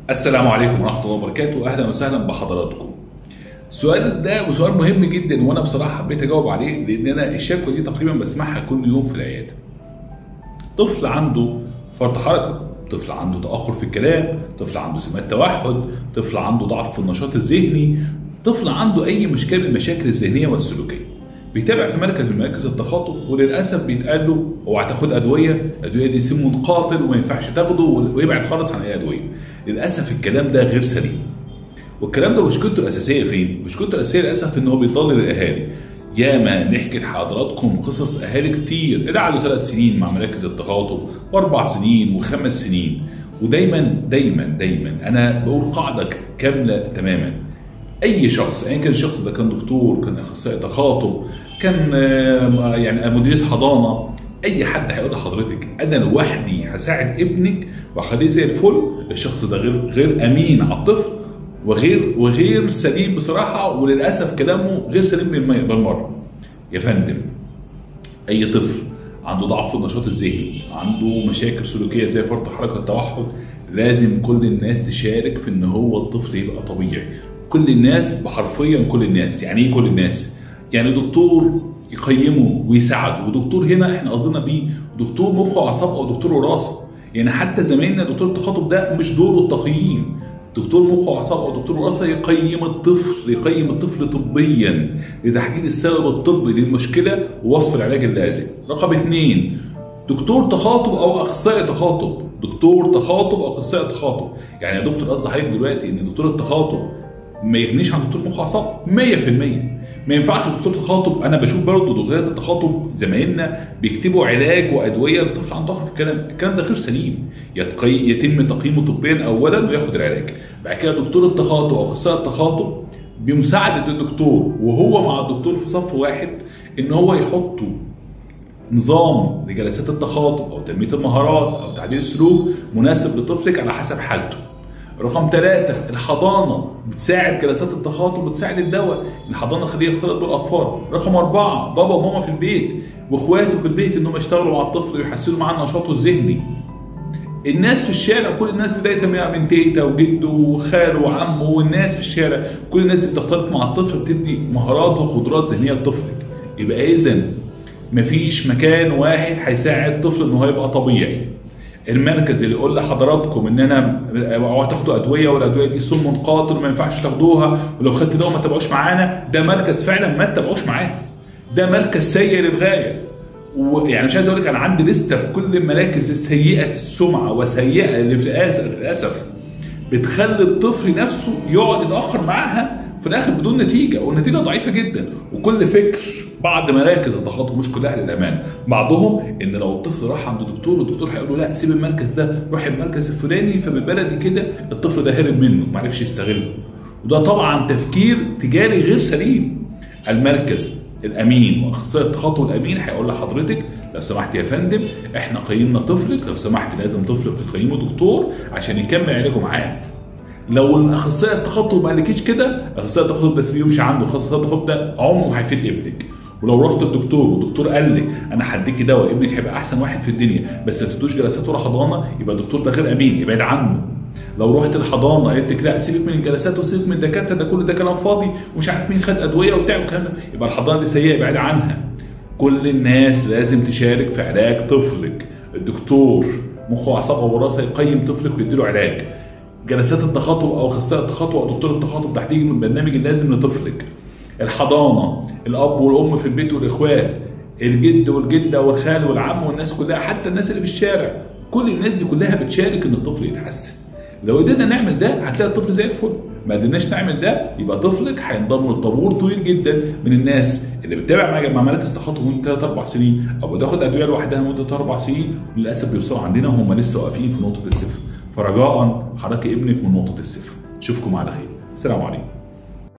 السلام عليكم ورحمة الله وبركاته أهلا وسهلا بحضراتكم. السؤال ده سؤال مهم جدا وأنا بصراحة حبيت أجاوب عليه لأن أنا الشكوى دي تقريبا بسمعها كل يوم في العيادة. طفل عنده فرط حركة، طفل عنده تأخر في الكلام، طفل عنده سمات توحد، طفل عنده ضعف في النشاط الذهني، طفل عنده أي مشكلة من المشاكل الذهنية والسلوكية. بيتابع في مركز من مراكز التخاطب وللاسف بيتقال له اوعى تاخد ادويه، الادويه دي سم قاتل وما ينفعش تاخده ويبعد خالص عن اي ادويه. للاسف الكلام ده غير سليم. والكلام ده مشكلته الاساسيه فين؟ مشكلته الاساسيه للاسف ان هو بيضلل الاهالي. ياما نحكي لحضراتكم قصص اهالي كتير اللي قعدوا ثلاث سنين مع مراكز التخاطب واربع سنين وخمس سنين ودايما دايما دايما انا بقول قاعده كامله تماما اي شخص ايا كان الشخص ده كان دكتور كان اخصائي تخاطب كان آه، يعني مديريه حضانه اي حد هيقول لحضرتك انا لوحدي هساعد ابنك واخليه زي الفل الشخص ده غير غير امين على الطفل وغير وغير سليم بصراحه وللاسف كلامه غير سليم بالم- بالمره يا فندم اي طفل عنده ضعف في النشاط الذهني عنده مشاكل سلوكيه زي فرط حركه التوحد لازم كل الناس تشارك في ان هو الطفل يبقى طبيعي كل الناس بحرفيا كل الناس يعني ايه كل الناس يعني دكتور يقيمه ويساعده ودكتور هنا احنا قصدنا بيه دكتور مخ واعصاب او دكتور وراثه يعني حتى زمايلنا دكتور التخاطب ده مش دوره التقييم دكتور مخ واعصاب او دكتور وراثه يقيم الطفل يقيم الطفل طبيا لتحديد السبب الطبي للمشكله ووصف العلاج اللازم رقم اثنين دكتور تخاطب او اخصائي تخاطب دكتور تخاطب او اخصائي تخاطب يعني يا دكتور قصدي حضرتك دلوقتي ان دكتور التخاطب ما يغنيش عن دكتور مخ واعصاب 100% ما ينفعش دكتور تخاطب انا بشوف برضه دكتورات التخاطب زمايلنا بيكتبوا علاج وادويه للطفل عنده ضعف في الكلام الكلام ده غير سليم يتقي يتم تقييمه طبيا اولا وياخد العلاج بعد كده دكتور التخاطب او اخصائي التخاطب بمساعده الدكتور وهو مع الدكتور في صف واحد ان هو يحطوا نظام لجلسات التخاطب او تنميه المهارات او تعديل السلوك مناسب لطفلك على حسب حالته. رقم ثلاثة الحضانة بتساعد جلسات التخاطب بتساعد الدواء الحضانة خليه يختلط بالأطفال رقم أربعة بابا وماما في البيت وإخواته في البيت إنهم يشتغلوا مع الطفل ويحسنوا معاه نشاطه الذهني الناس في الشارع كل الناس بداية من تيتا وجده وخاله وعمه والناس في الشارع كل الناس اللي بتختلط مع الطفل بتدي مهارات وقدرات ذهنيه لطفلك يبقى إذا مفيش مكان واحد هيساعد طفل ان هو يبقى طبيعي المركز اللي يقول لحضراتكم ان انا اوعوا تاخدوا ادويه والادويه دي سم قاتل وما ينفعش تاخدوها ولو خدت دواء ما تتابعوش معانا ده مركز فعلا ما تتابعوش معاه ده مركز سيء للغايه ويعني مش عايز اقول لك انا عندي لسته بكل المراكز السيئه السمعه وسيئه اللي في الآس- للاسف بتخلي الطفل نفسه يقعد يتاخر معاها في الاخر بدون نتيجه والنتيجه ضعيفه جدا وكل فكر بعض مراكز التخاطب مش كلها للامان بعضهم ان لو الطفل راح عند دكتور والدكتور هيقول له لا سيب المركز ده روح المركز الفلاني فبالبلدي كده الطفل ده هرب منه ما عرفش يستغله وده طبعا تفكير تجاري غير سليم المركز الامين واخصائي التخاطب الامين هيقول لحضرتك لو سمحت يا فندم احنا قيمنا طفلك لو سمحت لازم طفلك يقيمه دكتور عشان يكمل علاجه معاه لو الاخصائي التخاطب ما قالكيش كده اخصائي التخاطب بس بيمشي عنده اخصائي التخاطب ده عمره ما هيفيد ابنك ولو رحت الدكتور والدكتور قال لك انا هديكي دواء ابنك هيبقى احسن واحد في الدنيا بس ما تدوش جلسات ولا حضانه يبقى الدكتور ده غير امين ابعد عنه لو رحت الحضانه قالت لك لا سيبك من الجلسات وسيبك من الدكاتره ده كل ده كلام فاضي ومش عارف مين خد ادويه وبتاع والكلام ده يبقى الحضانه دي سيئه ابعد عنها كل الناس لازم تشارك في علاج طفلك الدكتور مخ واعصاب او وراثه يقيم طفلك ويديله علاج جلسات التخاطب او اخصائي التخاطب او دكتور التخاطب تحديد من البرنامج اللازم لطفلك الحضانه الاب والام في البيت والاخوات الجد والجده والخال والعم والناس كلها حتى الناس اللي في الشارع كل الناس دي كلها بتشارك ان الطفل يتحسن لو قدرنا نعمل ده هتلاقي الطفل زي الفل ما قدرناش نعمل ده يبقى طفلك هينضم لطابور طويل جدا من الناس اللي بتتابع مع مع مراكز تخاطب مده 3 4 سنين او بتاخد ادويه لوحدها مده 4 سنين وللاسف بيوصلوا عندنا وهم لسه واقفين في نقطه الصفر فرجاء حركي ابنك من نقطه الصفر اشوفكم على خير السلام عليكم